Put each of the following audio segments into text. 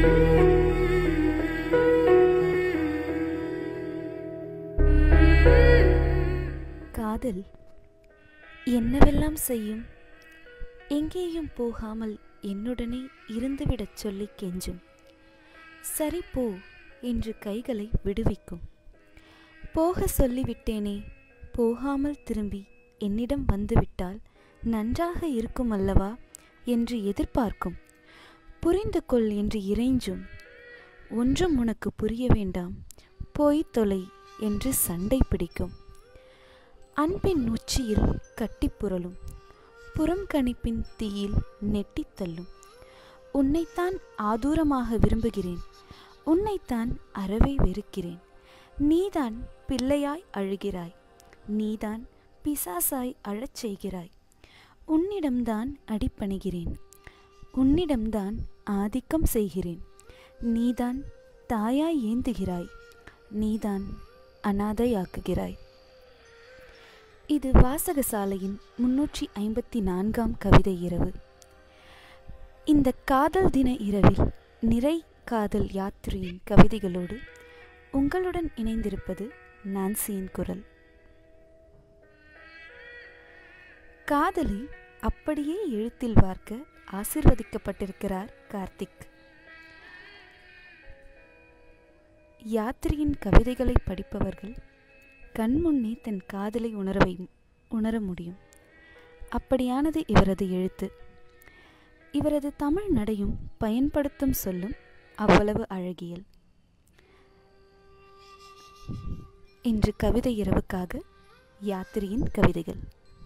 காதல் என்னவெல்லாம் செய்யும் எங்கேயும் போகாமல் என்னுடனே இருந்துவிடச் சொல்லி கெஞ்சும் சரி போ என்று கைகளை விடுவிக்கும் போக சொல்லிவிட்டேனே போகாமல் திரும்பி என்னிடம் வந்துவிட்டால் நன்றாக இருக்கும் அல்லவா என்று எதிர்பார்க்கும் புரிந்து கொள் என்று இறைஞ்சும் ஒன்றும் உனக்கு புரிய வேண்டாம் போய் தொலை என்று சண்டை பிடிக்கும் அன்பின் உச்சியில் கட்டிப் புரளும் புறம் கணிப்பின் தீயில் நெட்டித் தள்ளும் உன்னைத்தான் ஆதூரமாக விரும்புகிறேன் உன்னைத்தான் அறவே வெறுக்கிறேன் நீதான் பிள்ளையாய் அழுகிறாய் நீதான் பிசாசாய் அழச் செய்கிறாய் உன்னிடம்தான் அடிப்பணிகிறேன் உன்னிடம்தான் ஆதிக்கம் செய்கிறேன் நீதான் தாயாய் ஏந்துகிறாய் நீதான் அனாதையாக்குகிறாய் இது வாசகசாலையின் முன்னூற்றி ஐம்பத்தி நான்காம் கவிதை இரவு இந்த காதல் தின இரவில் நிறை காதல் யாத்திரையின் கவிதைகளோடு உங்களுடன் இணைந்திருப்பது நான்சியின் குரல் காதலை அப்படியே எழுத்தில் வார்க்க ஆசிர்வதிக்கப்பட்டிருக்கிறார் கார்த்திக் யாத்திரையின் கவிதைகளை படிப்பவர்கள் கண்முன்னே தன் காதலை உணரவை உணர முடியும் அப்படியானது இவரது எழுத்து இவரது தமிழ் நடையும் பயன்படுத்தும் சொல்லும் அவ்வளவு அழகியல் இன்று கவிதை இரவுக்காக யாத்திரையின் கவிதைகள்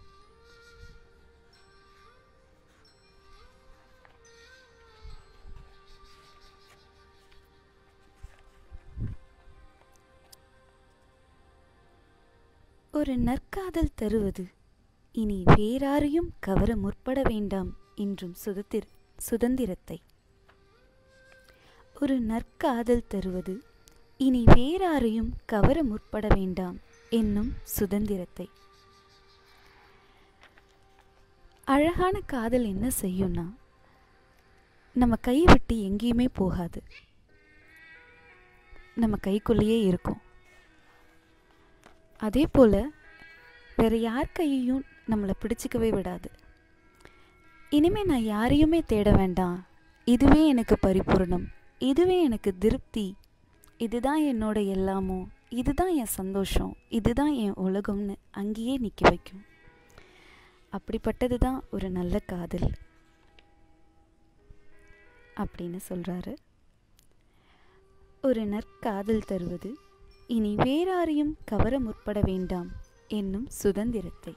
ஒரு நற்காதல் தருவது இனி வேறாரையும் கவர முற்பட வேண்டாம் என்றும் சுதந்திர சுதந்திரத்தை ஒரு நற்காதல் தருவது இனி வேறாரையும் கவர முற்பட வேண்டாம் என்னும் சுதந்திரத்தை அழகான காதல் என்ன செய்யும்னா நம்ம கை விட்டு எங்கேயுமே போகாது நம்ம கைக்குள்ளேயே இருக்கும் அதே போல் வேற யார் கையையும் நம்மளை பிடிச்சிக்கவே விடாது இனிமே நான் யாரையுமே தேட வேண்டாம் இதுவே எனக்கு பரிபூரணம் இதுவே எனக்கு திருப்தி இதுதான் என்னோட எல்லாமோ இதுதான் என் சந்தோஷம் இதுதான் என் உலகம்னு அங்கேயே நிற்க வைக்கும் அப்படிப்பட்டது தான் ஒரு நல்ல காதல் அப்படின்னு சொல்கிறாரு ஒரு நற்காதல் தருவது இனி வேறாரையும் கவர முற்பட வேண்டாம் என்னும் சுதந்திரத்தை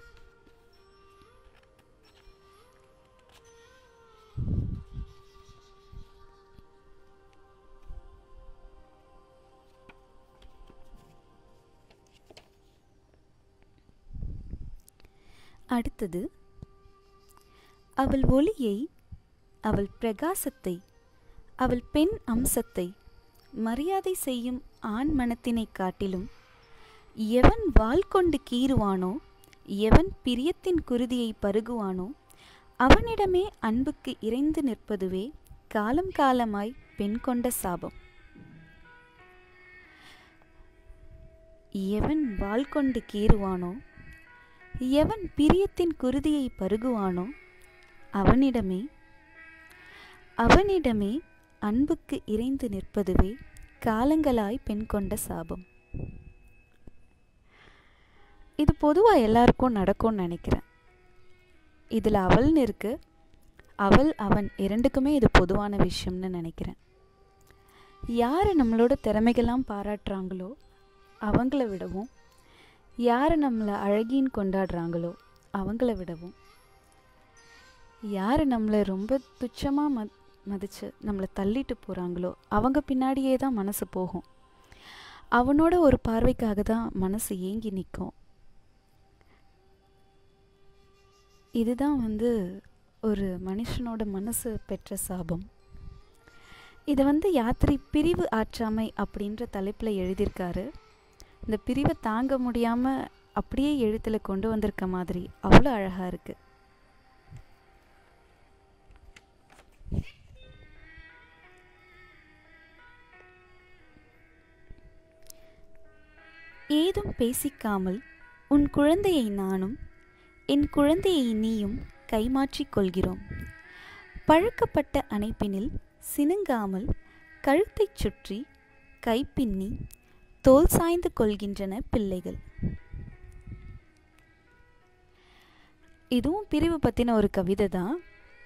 அடுத்தது அவள் ஒளியை அவள் பிரகாசத்தை அவள் பெண் அம்சத்தை மரியாதை செய்யும் ஆண் மனத்தினைக் காட்டிலும் எவன் வாள் கொண்டு கீறுவானோ எவன் பிரியத்தின் குருதியை பருகுவானோ அவனிடமே அன்புக்கு இறைந்து நிற்பதுவே காலம் காலமாய் பெண் கொண்ட சாபம் எவன் வாள் கொண்டு கீறுவானோ எவன் பிரியத்தின் குருதியை பருகுவானோ அவனிடமே அவனிடமே அன்புக்கு இறைந்து நிற்பதுவே காலங்களாய் பெண் கொண்ட சாபம் இது பொதுவாக எல்லாருக்கும் நடக்கும்னு நினைக்கிறேன் இதில் அவள்னு இருக்கு அவள் அவன் இரண்டுக்குமே இது பொதுவான விஷயம்னு நினைக்கிறேன் யார் நம்மளோட திறமைகள்லாம் பாராட்டுறாங்களோ அவங்கள விடவும் யார் நம்மளை அழகின்னு கொண்டாடுறாங்களோ அவங்கள விடவும் யார் நம்மளை ரொம்ப துச்சமாக ம மதித்து நம்மளை தள்ளிட்டு போகிறாங்களோ அவங்க பின்னாடியே தான் மனசு போகும் அவனோட ஒரு பார்வைக்காக தான் மனசு ஏங்கி நிற்கும் இதுதான் வந்து ஒரு மனுஷனோட மனசு பெற்ற சாபம் இதை வந்து யாத்திரை பிரிவு ஆற்றாமை அப்படின்ற தலைப்பில் எழுதியிருக்காரு இந்த பிரிவை தாங்க முடியாமல் அப்படியே எழுத்தில் கொண்டு வந்திருக்க மாதிரி அவ்வளோ அழகாக இருக்குது ஏதும் பேசிக்காமல் உன் குழந்தையை நானும் என் குழந்தையை நீயும் கைமாற்றிக் கொள்கிறோம் பழக்கப்பட்ட அணைப்பினில் சினுங்காமல் கழுத்தைச் சுற்றி கைப்பின்னி தோல் சாய்ந்து கொள்கின்றன பிள்ளைகள் இதுவும் பிரிவு பற்றின ஒரு கவிதை தான்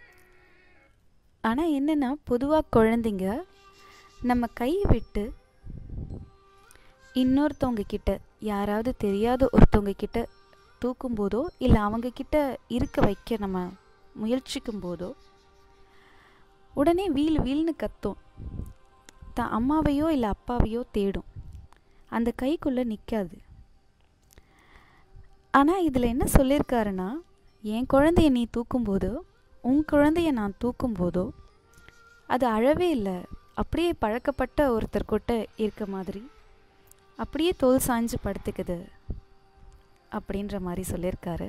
ஆனால் என்னென்னா பொதுவாக குழந்தைங்க நம்ம கையை விட்டு இன்னொருத்தவங்க கிட்ட யாராவது தெரியாத ஒருத்தவங்க கிட்ட தூக்கும் போதோ இல்லை அவங்க கிட்ட இருக்க வைக்க நம்ம முயற்சிக்கும் போதோ உடனே வீல் வீல்னு கத்தும் தான் அம்மாவையோ இல்லை அப்பாவையோ தேடும் அந்த கைக்குள்ளே நிற்காது ஆனால் இதில் என்ன சொல்லியிருக்காருன்னா என் குழந்தைய நீ தூக்கும்போதோ உன் குழந்தைய நான் தூக்கும்போதோ அது அழவே இல்லை அப்படியே பழக்கப்பட்ட ஒருத்தர் கிட்ட இருக்க மாதிரி அப்படியே தோல் சாஞ்சு படுத்துக்குது அப்படின்ற மாதிரி சொல்லியிருக்காரு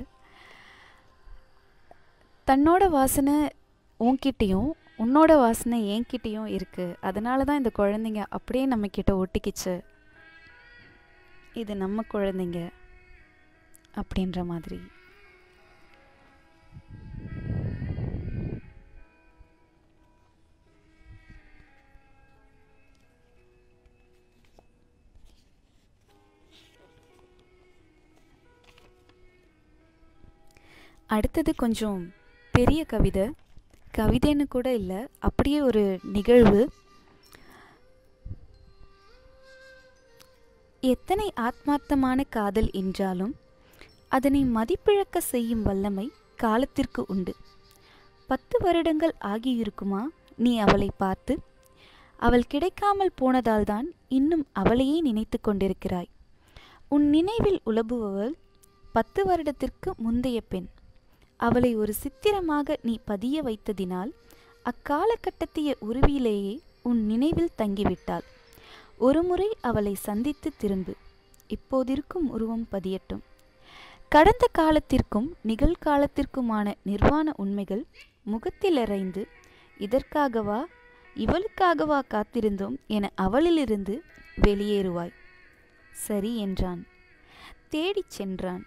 தன்னோட வாசனை உன்கிட்டேயும் உன்னோட வாசனை என்கிட்டேயும் இருக்குது அதனால தான் இந்த குழந்தைங்க அப்படியே நம்மக்கிட்ட ஒட்டிக்கிச்சு இது நம்ம குழந்தைங்க அப்படின்ற மாதிரி அடுத்தது கொஞ்சம் பெரிய கவிதை கவிதைன்னு கூட இல்லை அப்படியே ஒரு நிகழ்வு எத்தனை ஆத்மார்த்தமான காதல் என்றாலும் அதனை மதிப்பிழக்க செய்யும் வல்லமை காலத்திற்கு உண்டு பத்து வருடங்கள் ஆகியிருக்குமா நீ அவளை பார்த்து அவள் கிடைக்காமல் போனதால்தான் இன்னும் அவளையே நினைத்து கொண்டிருக்கிறாய் உன் நினைவில் உலவுபவள் பத்து வருடத்திற்கு முந்தைய பெண் அவளை ஒரு சித்திரமாக நீ பதிய வைத்ததினால் அக்காலகட்டத்திய உருவிலேயே உன் நினைவில் தங்கிவிட்டாள் ஒருமுறை அவளை சந்தித்து திரும்பு இப்போதிருக்கும் உருவம் பதியட்டும் கடந்த காலத்திற்கும் நிகழ்காலத்திற்குமான நிர்வாண உண்மைகள் முகத்திலறைந்து இதற்காகவா இவளுக்காகவா காத்திருந்தோம் என அவளிலிருந்து வெளியேறுவாய் சரி என்றான் தேடிச் சென்றான்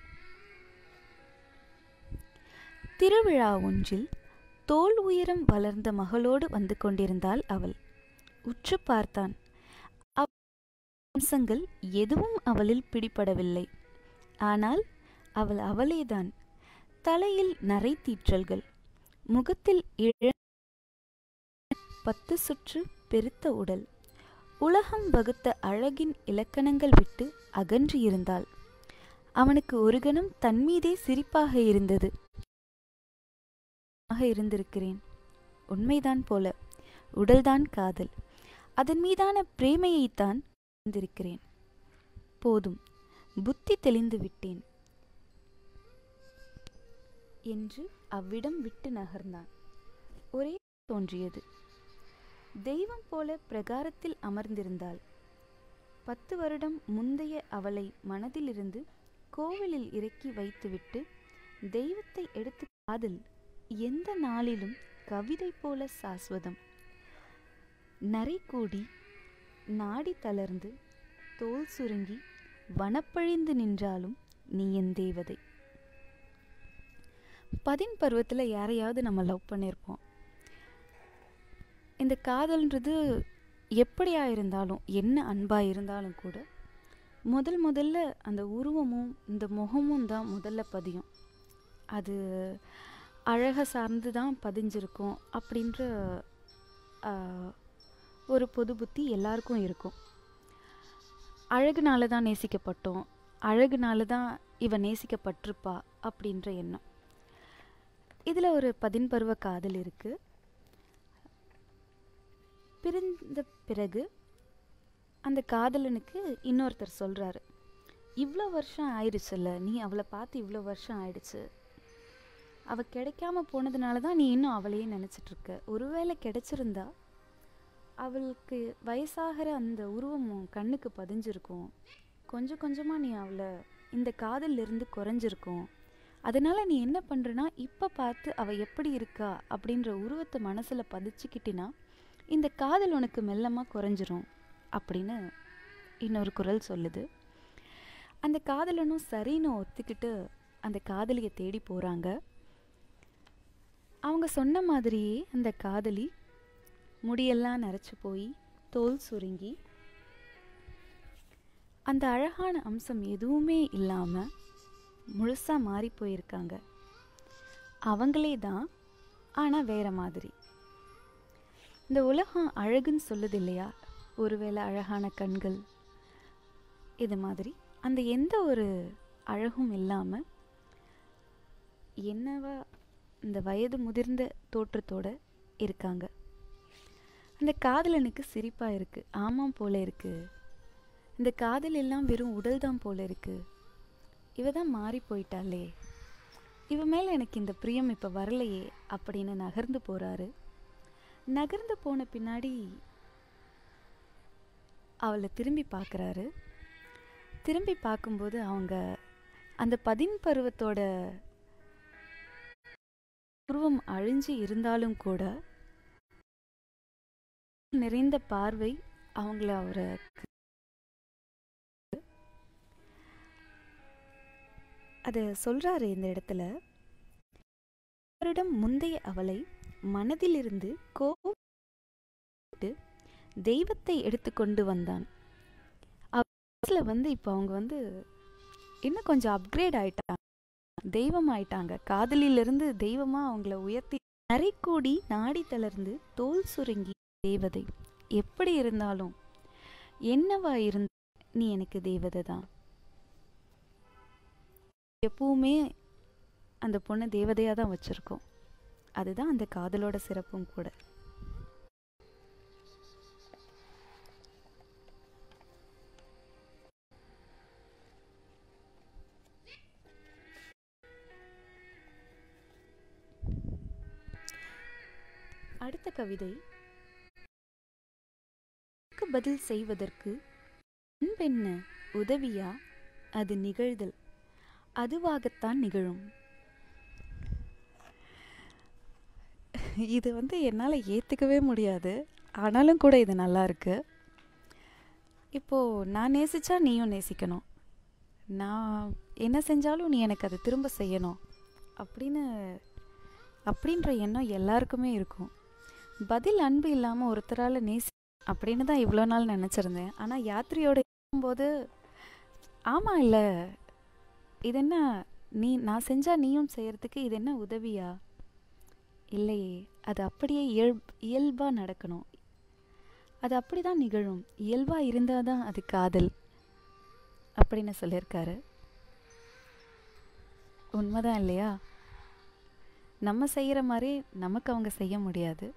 திருவிழா ஒன்றில் தோல் உயரம் வளர்ந்த மகளோடு வந்து கொண்டிருந்தாள் அவள் உற்று பார்த்தான் அம்சங்கள் எதுவும் அவளில் பிடிபடவில்லை ஆனால் அவள் அவளேதான் தலையில் நரை தீற்றல்கள் முகத்தில் இழ பத்து சுற்று பெருத்த உடல் உலகம் வகுத்த அழகின் இலக்கணங்கள் விட்டு அகன்று இருந்தாள் அவனுக்கு ஒரு கணம் தன்மீதே சிரிப்பாக இருந்தது இருந்திருக்கிறேன் உண்மைதான் போல உடல்தான் காதல் அதன் மீதான பிரேமையைத்தான் இருந்திருக்கிறேன் போதும் புத்தி தெளிந்து விட்டேன் என்று அவ்விடம் விட்டு நகர்ந்தான் ஒரே தோன்றியது தெய்வம் போல பிரகாரத்தில் அமர்ந்திருந்தாள் பத்து வருடம் முந்தைய அவளை மனதிலிருந்து கோவிலில் இறக்கி வைத்துவிட்டு தெய்வத்தை எடுத்து காதல் எந்த நாளிலும் கவிதை போல சாஸ்வதம் நரை கூடி நாடி தளர்ந்து தோல் சுருங்கி வனப்பழிந்து நின்றாலும் நீ என் தேவதை பதின் பருவத்தில் யாரையாவது நம்ம லவ் பண்ணியிருப்போம் இந்த காதல்ன்றது எப்படியா இருந்தாலும் என்ன அன்பாக இருந்தாலும் கூட முதல் முதல்ல அந்த உருவமும் இந்த முகமும் தான் முதல்ல பதியும் அது அழகை சார்ந்து தான் பதிஞ்சிருக்கும் அப்படின்ற ஒரு பொது புத்தி எல்லாருக்கும் இருக்கும் அழகுனால தான் நேசிக்கப்பட்டோம் அழகுனால தான் இவ நேசிக்கப்பட்டிருப்பா அப்படின்ற எண்ணம் இதில் ஒரு பதின்பருவ காதல் இருக்குது பிரிந்த பிறகு அந்த காதலனுக்கு இன்னொருத்தர் சொல்கிறாரு இவ்வளோ வருஷம் ஆயிடுச்சுல்ல நீ அவளை பார்த்து இவ்வளோ வருஷம் ஆயிடுச்சு அவள் கிடைக்காம போனதுனால தான் நீ இன்னும் அவளையே நினச்சிட்ருக்க ஒருவேளை கிடைச்சிருந்தா அவளுக்கு வயசாகிற அந்த உருவம் கண்ணுக்கு பதிஞ்சிருக்கும் கொஞ்சம் கொஞ்சமாக நீ அவளை இந்த காதலிருந்து குறைஞ்சிருக்கும் அதனால் நீ என்ன பண்ணுறனா இப்போ பார்த்து அவள் எப்படி இருக்கா அப்படின்ற உருவத்தை மனசில் பதிச்சுக்கிட்டினா இந்த காதல் உனக்கு மெல்லமாக குறைஞ்சிரும் அப்படின்னு இன்னொரு குரல் சொல்லுது அந்த காதலனும் சரின்னு ஒத்துக்கிட்டு அந்த காதலியை தேடி போகிறாங்க அவங்க சொன்ன மாதிரியே அந்த காதலி முடியெல்லாம் நரைச்சு போய் தோல் சுருங்கி அந்த அழகான அம்சம் எதுவுமே இல்லாமல் முழுசாக மாறி போயிருக்காங்க அவங்களே தான் ஆனால் வேற மாதிரி இந்த உலகம் அழகுன்னு சொல்லுது இல்லையா ஒருவேளை அழகான கண்கள் இது மாதிரி அந்த எந்த ஒரு அழகும் இல்லாமல் என்னவா இந்த வயது முதிர்ந்த தோற்றத்தோட இருக்காங்க அந்த காதலனுக்கு சிரிப்பாக இருக்குது ஆமாம் போல இருக்குது இந்த காதல் எல்லாம் வெறும் உடல் தான் போல இருக்குது இவ தான் மாறி போயிட்டாளே இவ மேலே எனக்கு இந்த பிரியம் இப்போ வரலையே அப்படின்னு நகர்ந்து போகிறாரு நகர்ந்து போன பின்னாடி அவளை திரும்பி பார்க்குறாரு திரும்பி பார்க்கும்போது அவங்க அந்த பதின் பருவத்தோட உருவம் அழிஞ்சு இருந்தாலும் கூட நிறைந்த பார்வை அவங்கள அவரை அதை சொல்றாரு இந்த இடத்துல வருடம் முந்தைய அவளை மனதிலிருந்து கோபிட்டு தெய்வத்தை எடுத்துக்கொண்டு வந்தான் அவ வந்து இப்போ அவங்க வந்து இன்னும் கொஞ்சம் அப்கிரேட் ஆயிட்டாங்க தெய்வம் ஆயிட்டாங்க காதலிலிருந்து தெய்வமா அவங்கள உயர்த்தி நரைக்கூடி நாடி தளர்ந்து தோல் சுருங்கி தேவதை எப்படி இருந்தாலும் என்னவா இருந்த நீ எனக்கு தேவதை தான் எப்பவுமே அந்த பொண்ணை தேவதையாக தான் வச்சுருக்கோம் அதுதான் அந்த காதலோட சிறப்பும் கூட அடுத்த கவிதை பதில் செய்வதற்கு அன்பென்ன உதவியா அது நிகழ்தல் அதுவாகத்தான் நிகழும் இது வந்து என்னால் ஏற்றுக்கவே முடியாது ஆனாலும் கூட இது நல்லா இருக்கு இப்போது நான் நேசிச்சா நீயும் நேசிக்கணும் நான் என்ன செஞ்சாலும் நீ எனக்கு அதை திரும்ப செய்யணும் அப்படின்னு அப்படின்ற எண்ணம் எல்லாருக்குமே இருக்கும் பதில் அன்பு இல்லாமல் ஒருத்தரால் நேசி அப்படின்னு தான் இவ்வளோ நாள் நினச்சிருந்தேன் ஆனால் யாத்திரையோட இருக்கும்போது ஆமாம் இல்லை இது என்ன நீ நான் செஞ்சால் நீயும் செய்கிறதுக்கு இது என்ன உதவியா இல்லையே அது அப்படியே இயல் இயல்பாக நடக்கணும் அது அப்படி தான் நிகழும் இயல்பாக இருந்தால் தான் அது காதல் அப்படின்னு சொல்லியிருக்காரு உண்மைதான் இல்லையா நம்ம செய்கிற மாதிரி நமக்கு அவங்க செய்ய முடியாது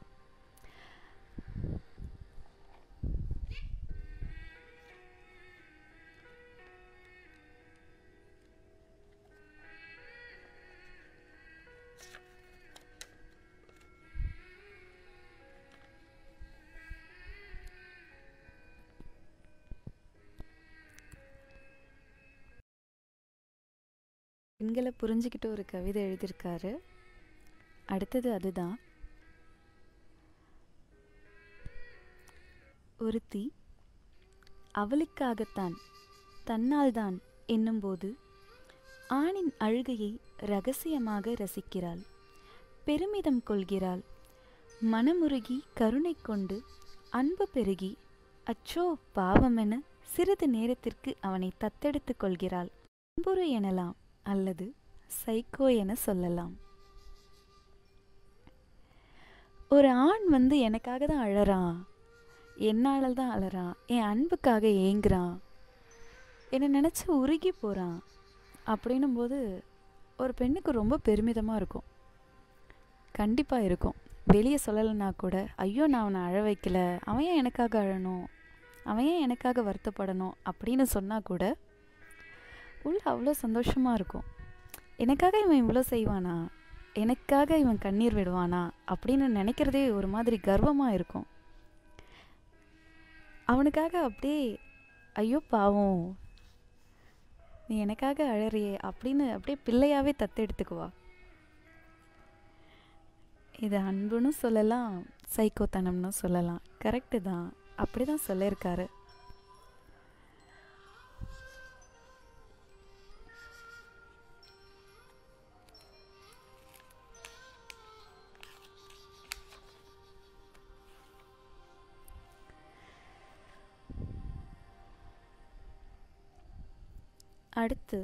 பெண்களை புரிஞ்சுக்கிட்டு ஒரு கவிதை எழுதியிருக்காரு அடுத்தது அதுதான் ஒருத்தி அவளுக்காகத்தான் தன்னால்தான் என்னும்போது ஆணின் அழுகையை ரகசியமாக ரசிக்கிறாள் பெருமிதம் கொள்கிறாள் மனமுருகி கருணை கொண்டு அன்பு பெருகி அச்சோ பாவமென சிறிது நேரத்திற்கு அவனை தத்தெடுத்து கொள்கிறாள் அன்புரு எனலாம் அல்லது சைக்கோ என சொல்லலாம் ஒரு ஆண் வந்து எனக்காக தான் அழறான் என்னால் தான் அழறான் என் அன்புக்காக ஏங்குறான் என்னை நினச்சி உருகி போகிறான் அப்படின்னும் போது ஒரு பெண்ணுக்கு ரொம்ப பெருமிதமாக இருக்கும் கண்டிப்பாக இருக்கும் வெளியே சொல்லலைன்னா கூட ஐயோ நான் அவனை அழ வைக்கல அவன் ஏன் எனக்காக அழணும் அவன் ஏன் எனக்காக வருத்தப்படணும் அப்படின்னு சொன்னால் கூட உள்ள அவ்வளோ சந்தோஷமாக இருக்கும் எனக்காக இவன் இவ்வளோ செய்வானா எனக்காக இவன் கண்ணீர் விடுவானா அப்படின்னு நினைக்கிறதே ஒரு மாதிரி கர்வமாக இருக்கும் அவனுக்காக அப்படியே ஐயோ பாவம் நீ எனக்காக அழறியே அப்படின்னு அப்படியே பிள்ளையாவே தத்தெடுத்துக்குவா இது அன்புன்னு சொல்லலாம் சைக்கோத்தனம்னு சொல்லலாம் கரெக்டு தான் அப்படி தான் சொல்லியிருக்காரு அடுத்து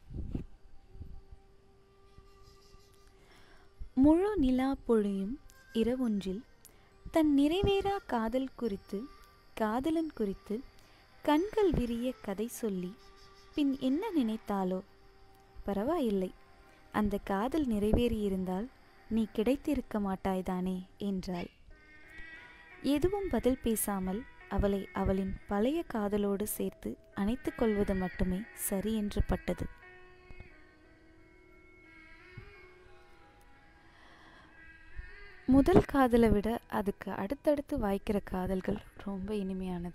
முழு நிலா பொழியும் இரவொன்றில் தன் நிறைவேறா காதல் குறித்து காதலன் குறித்து கண்கள் விரிய கதை சொல்லி பின் என்ன நினைத்தாலோ பரவாயில்லை அந்த காதல் நிறைவேறியிருந்தால் நீ கிடைத்திருக்க மாட்டாய்தானே என்றாள் எதுவும் பதில் பேசாமல் அவளை அவளின் பழைய காதலோடு சேர்த்து அணைத்துக் கொள்வது மட்டுமே சரி என்று பட்டது முதல் காதலை விட அதுக்கு அடுத்தடுத்து வாய்க்கிற காதல்கள் ரொம்ப இனிமையானது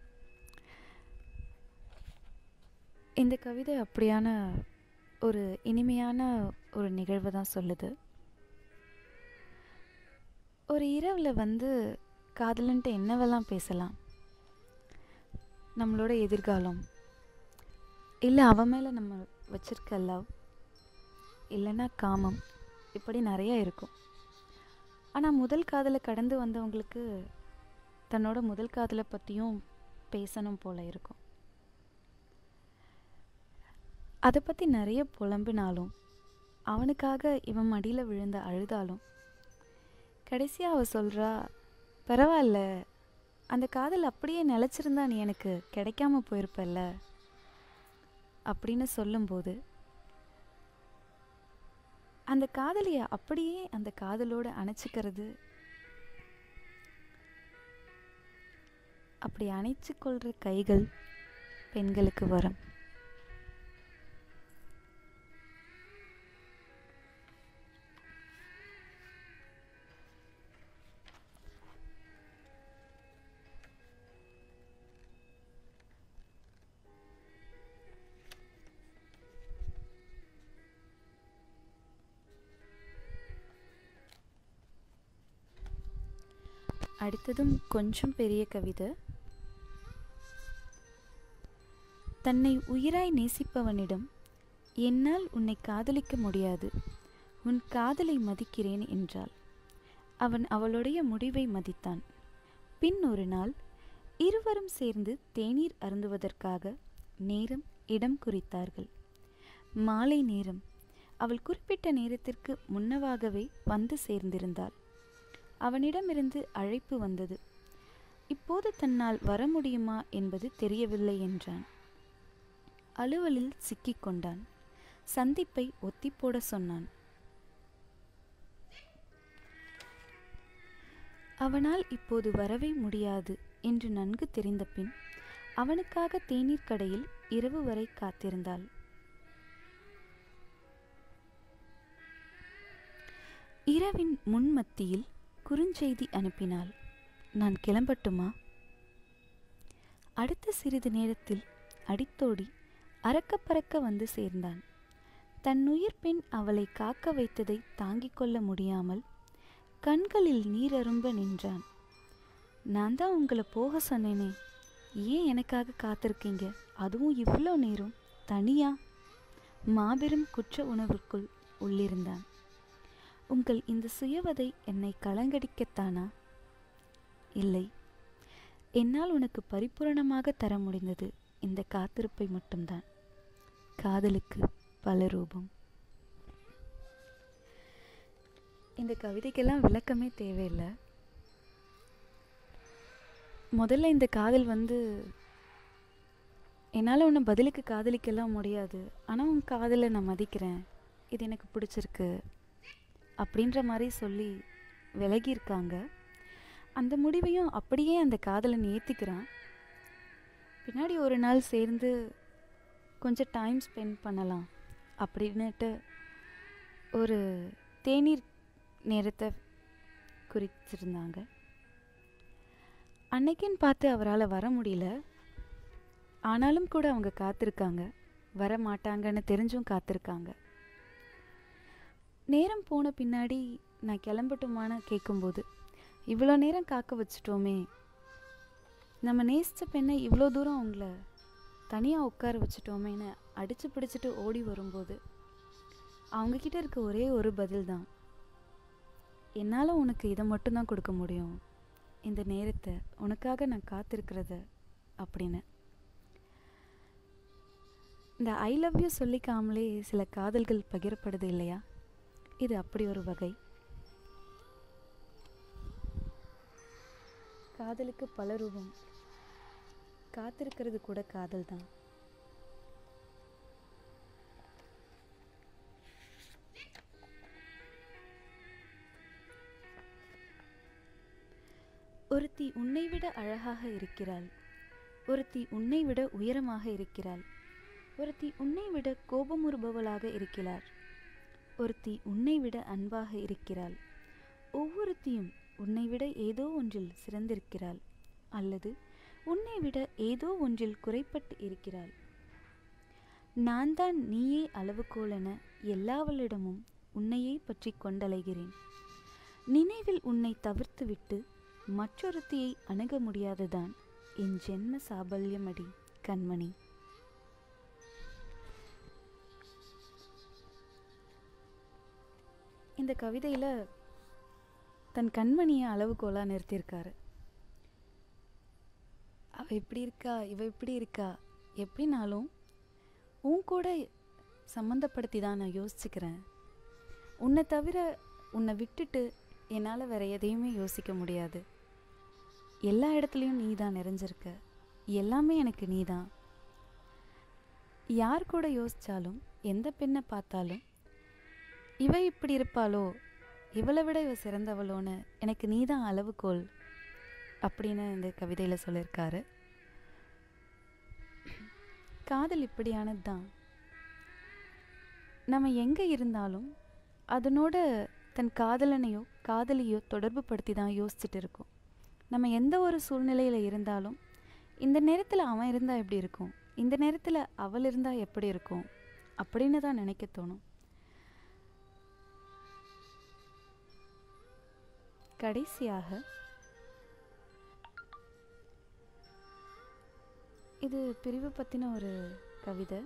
இந்த கவிதை அப்படியான ஒரு இனிமையான ஒரு நிகழ்வை தான் சொல்லுது ஒரு இரவில் வந்து காதலன்ட்டு என்னவெல்லாம் பேசலாம் நம்மளோட எதிர்காலம் இல்லை அவன் மேலே நம்ம வச்சிருக்க லவ் இல்லைன்னா காமம் இப்படி நிறையா இருக்கும் ஆனால் முதல் காதலை கடந்து வந்தவங்களுக்கு தன்னோட முதல் காதலை பற்றியும் பேசணும் போல இருக்கும் அதை பற்றி நிறைய புலம்பினாலும் அவனுக்காக இவன் மடியில் விழுந்த அழுதாலும் கடைசியாக அவ சொல்கிறா பரவாயில்ல அந்த காதல் அப்படியே நிலச்சிருந்தா நீ எனக்கு கிடைக்காம போயிருப்பல்ல அப்படின்னு சொல்லும்போது அந்த காதலியை அப்படியே அந்த காதலோடு அணைச்சிக்கிறது அப்படி அணைச்சு கொள்கிற கைகள் பெண்களுக்கு வரும் அடுத்ததும் கொஞ்சம் பெரிய கவிதை தன்னை உயிராய் நேசிப்பவனிடம் என்னால் உன்னை காதலிக்க முடியாது உன் காதலை மதிக்கிறேன் என்றாள் அவன் அவளுடைய முடிவை மதித்தான் பின் ஒரு நாள் இருவரும் சேர்ந்து தேநீர் அருந்துவதற்காக நேரம் இடம் குறித்தார்கள் மாலை நேரம் அவள் குறிப்பிட்ட நேரத்திற்கு முன்னவாகவே வந்து சேர்ந்திருந்தாள் அவனிடமிருந்து அழைப்பு வந்தது இப்போது தன்னால் வர முடியுமா என்பது தெரியவில்லை என்றான் அலுவலில் சிக்கிக்கொண்டான் சந்திப்பை ஒத்திப்போட சொன்னான் அவனால் இப்போது வரவே முடியாது என்று நன்கு தெரிந்த பின் அவனுக்காக தேநீர் கடையில் இரவு வரை காத்திருந்தாள் இரவின் முன்மத்தியில் குறுஞ்செய்தி அனுப்பினாள் நான் கிளம்பட்டுமா அடுத்த சிறிது நேரத்தில் அடித்தோடி அறக்க பறக்க வந்து சேர்ந்தான் தன் உயிர் பெண் அவளை காக்க வைத்ததை தாங்கிக் கொள்ள முடியாமல் கண்களில் நீரரும்ப நின்றான் நான் தான் உங்களை போக சொன்னேனே ஏன் எனக்காக காத்திருக்கீங்க அதுவும் இவ்வளோ நேரம் தனியா மாபெரும் குற்ற உணர்வுக்குள் உள்ளிருந்தான் உங்கள் இந்த சுயவதை என்னை கலங்கடிக்கத்தானா இல்லை என்னால் உனக்கு பரிபூரணமாக தர முடிந்தது இந்த காத்திருப்பை மட்டும்தான் காதலுக்கு பல ரூபம் இந்த கவிதைக்கெல்லாம் விளக்கமே தேவையில்லை முதல்ல இந்த காதல் வந்து என்னால் உன்னை பதிலுக்கு காதலிக்கலாம் முடியாது ஆனால் உன் காதலை நான் மதிக்கிறேன் இது எனக்கு பிடிச்சிருக்கு அப்படின்ற மாதிரி சொல்லி விலகியிருக்காங்க அந்த முடிவையும் அப்படியே அந்த காதலன் ஏற்றிக்கிறான் பின்னாடி ஒரு நாள் சேர்ந்து கொஞ்சம் டைம் ஸ்பெண்ட் பண்ணலாம் அப்படின்னுட்டு ஒரு தேநீர் நேரத்தை குறிச்சிருந்தாங்க அன்னைக்குன்னு பார்த்து அவரால் வர முடியல ஆனாலும் கூட அவங்க காத்திருக்காங்க வர மாட்டாங்கன்னு தெரிஞ்சும் காத்திருக்காங்க நேரம் போன பின்னாடி நான் கிளம்பட்டுமான்னு கேட்கும்போது இவ்வளோ நேரம் காக்க வச்சிட்டோமே நம்ம நேசித்த பெண்ணை இவ்வளோ தூரம் அவங்கள தனியாக உட்கார வச்சிட்டோமேன்னு அடித்து பிடிச்சிட்டு ஓடி வரும்போது அவங்கக்கிட்ட இருக்க ஒரே ஒரு பதில் தான் என்னால் உனக்கு இதை மட்டும்தான் கொடுக்க முடியும் இந்த நேரத்தை உனக்காக நான் காத்திருக்கிறத அப்படின்னு இந்த ஐ லவ் யூ சொல்லிக்காமலே சில காதல்கள் பகிரப்படுது இல்லையா இது அப்படி ஒரு வகை காதலுக்கு பல ரூபம் காத்திருக்கிறது கூட காதல் தான் ஒருத்தி உன்னை விட அழகாக இருக்கிறாள் ஒருத்தி உன்னை விட உயரமாக இருக்கிறாள் ஒருத்தி உன்னை விட கோபமுறுபவளாக இருக்கிறார் ஒருத்தி உன்னை விட அன்பாக இருக்கிறாள் ஒவ்வொருத்தியும் உன்னை விட ஏதோ ஒன்றில் சிறந்திருக்கிறாள் அல்லது உன்னை விட ஏதோ ஒன்றில் குறைப்பட்டு இருக்கிறாள் நான் தான் நீயே அளவுகோலென எல்லாவளிடமும் உன்னையே பற்றி கொண்டலைகிறேன் நினைவில் உன்னை தவிர்த்துவிட்டு மற்றொருத்தியை அணுக முடியாதுதான் என் ஜென்ம சாபல்யமடி கண்மணி இந்த கவிதையில் தன் கண்மணியை அளவுகோலாக நிறுத்தியிருக்காரு அவ இப்படி இருக்கா இவ இப்படி இருக்கா எப்படினாலும் உன் கூட சம்மந்தப்படுத்தி தான் நான் யோசிச்சுக்கிறேன் உன்னை தவிர உன்னை விட்டுட்டு என்னால் வேற எதையுமே யோசிக்க முடியாது எல்லா இடத்துலையும் நீ தான் நிறைஞ்சிருக்க எல்லாமே எனக்கு நீ தான் யார் கூட யோசித்தாலும் எந்த பெண்ணை பார்த்தாலும் இவ இப்படி இருப்பாளோ இவளை விட இவ சிறந்தவளோன்னு எனக்கு நீ தான் அளவுகோல் அப்படின்னு இந்த கவிதையில் சொல்லியிருக்காரு காதல் இப்படியானது தான் நம்ம எங்கே இருந்தாலும் அதனோட தன் காதலனையோ காதலியோ தொடர்பு படுத்தி தான் யோசிச்சுட்டு இருக்கோம் நம்ம எந்த ஒரு சூழ்நிலையில் இருந்தாலும் இந்த நேரத்தில் அவன் இருந்தால் எப்படி இருக்கும் இந்த நேரத்தில் அவள் இருந்தால் எப்படி இருக்கும் அப்படின்னு தான் நினைக்க தோணும் கடைசியாக இது பிரிவு பற்றின ஒரு கவிதை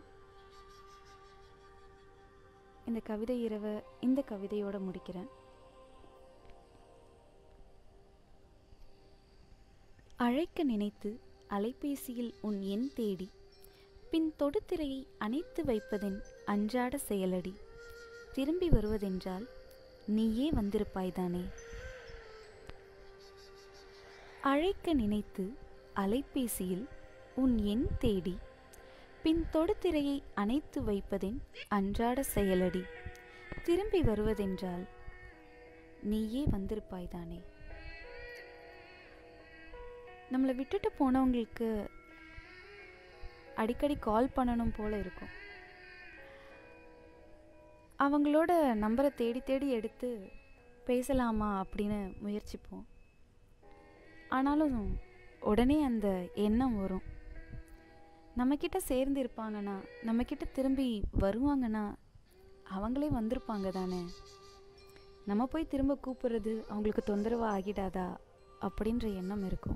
இந்த கவிதை இரவை இந்த கவிதையோட முடிக்கிறேன் அழைக்க நினைத்து அலைபேசியில் உன் எண் தேடி பின் தொடுதிரையை அணைத்து வைப்பதென் அன்றாட செயலடி திரும்பி வருவதென்றால் நீயே வந்திருப்பாய்தானே அழைக்க நினைத்து அலைபேசியில் உன் எண் தேடி பின் தொடுதிரையை அணைத்து வைப்பதென் அன்றாட செயலடி திரும்பி வருவதென்றால் நீயே வந்திருப்பாய்தானே நம்மளை விட்டுட்டு போனவங்களுக்கு அடிக்கடி கால் பண்ணணும் போல இருக்கும் அவங்களோட நம்பரை தேடி தேடி எடுத்து பேசலாமா அப்படின்னு முயற்சிப்போம் ஆனாலும் உடனே அந்த எண்ணம் வரும் நம்மக்கிட்ட சேர்ந்து இருப்பாங்கன்னா நம்மக்கிட்ட திரும்பி வருவாங்கன்னா அவங்களே வந்திருப்பாங்க தானே நம்ம போய் திரும்ப கூப்பிடுறது அவங்களுக்கு தொந்தரவாக ஆகிடாதா அப்படின்ற எண்ணம் இருக்கும்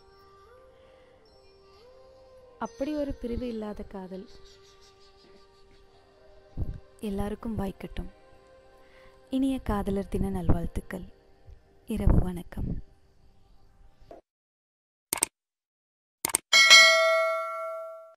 அப்படி ஒரு பிரிவு இல்லாத காதல் எல்லாருக்கும் வாய்க்கட்டும் இனிய காதலர் தின நல்வாழ்த்துக்கள் இரவு வணக்கம்